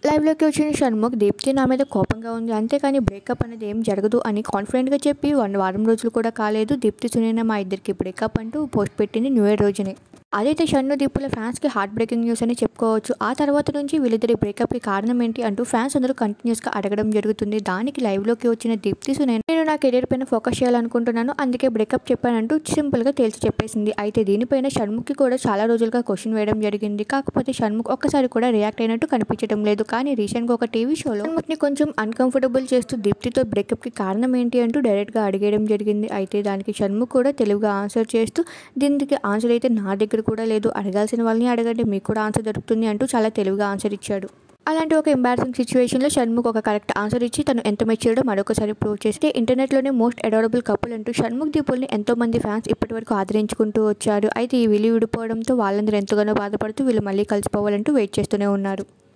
లైవ్లోకి వచ్చిన షణ్ముఖ్ దీప్తి నా మీద కోపంగా ఉంది అంతేకాని బ్రేకప్ అనేది ఏం జరగదు అని కాన్ఫిడెంట్గా చెప్పి వన్ వారం రోజులు కూడా కాలేదు దీప్తి సునీన మా ఇద్దరికి బ్రేకప్ అంటూ పోస్ట్ పెట్టింది న్యూ ఇయర్ రోజునే అదైతే షన్ను దీపుల ఫ్యాన్స్కి హార్ట్ బ్రేకింగ్ న్యూస్ అని చెప్పుకోవచ్చు ఆ తర్వాత నుంచి వీళ్ళిద్దరి బ్రేకప్కి కారణం ఏంటి అంటూ ఫ్యాన్స్ అందరూ కంటిన్యూస్గా అడగడం జరుగుతుంది దానికి లైవ్లోకి వచ్చిన దీప్తి సునైన్ నేను నా కెరీర్ పైన ఫోకస్ చేయాలనుకుంటున్నాను అందుకే బ్రేకప్ చెప్పానంటూ సింపుల్గా తేల్చి చెప్పేసింది అయితే దీనిపైన షణ్ముఖ్కి కూడా చాలా రోజులుగా క్వశ్చన్ వేయడం జరిగింది కాకపోతే షణ్ముఖ్ ఒక్కసారి కూడా రియాక్ట్ అయినట్టు కనిపించడం లేదు కానీ రీసెంట్గా ఒక టీవీ షోలో షణ్ముఖ్ని కొంచెం అన్కంఫర్టబుల్ చేస్తూ దీప్తితో బ్రేకప్కి కారణం ఏంటి అంటూ డైరెక్ట్గా అడిగేయడం జరిగింది అయితే దానికి షణ్ముఖ్ కూడా తెలుగుగా ఆన్సర్ చేస్తూ దీనికి ఆన్సర్ అయితే నా దగ్గర కూడా లేదు అడగాల్సిన వాళ్ళని అడగండి మీకు కూడా ఆన్సర్ దొరుకుతుంది అంటూ చాలా తెలివిగా ఆన్సర్ ఇచ్చాడు అలాంటి ఒక ఎంబారసింగ్ సిచ్యువేషన్లో షణ్ముఖ్ ఒక కరెక్ట్ ఆన్సర్ ఇచ్చి తను ఎంత మెచ్యూర్డో మరొకసారి ప్రూవ్ చేస్తే ఇంటర్నెట్లోనే మోస్ట్ అడోరబుల్ కపుల్ అంటూ షణ్ముఖ్ దీపుల్ని ఎంతో మంది ఫ్యాన్స్ ఇప్పటి వరకు ఆదరించుకుంటూ వచ్చారు అయితే ఈ వీళ్ళు విడిపోవడంతో వాళ్ళందరూ ఎంతగానో బాధపడుతూ వీళ్ళు మళ్ళీ కలిసిపోవాలంటూ వెయిట్ చేస్తూనే ఉన్నారు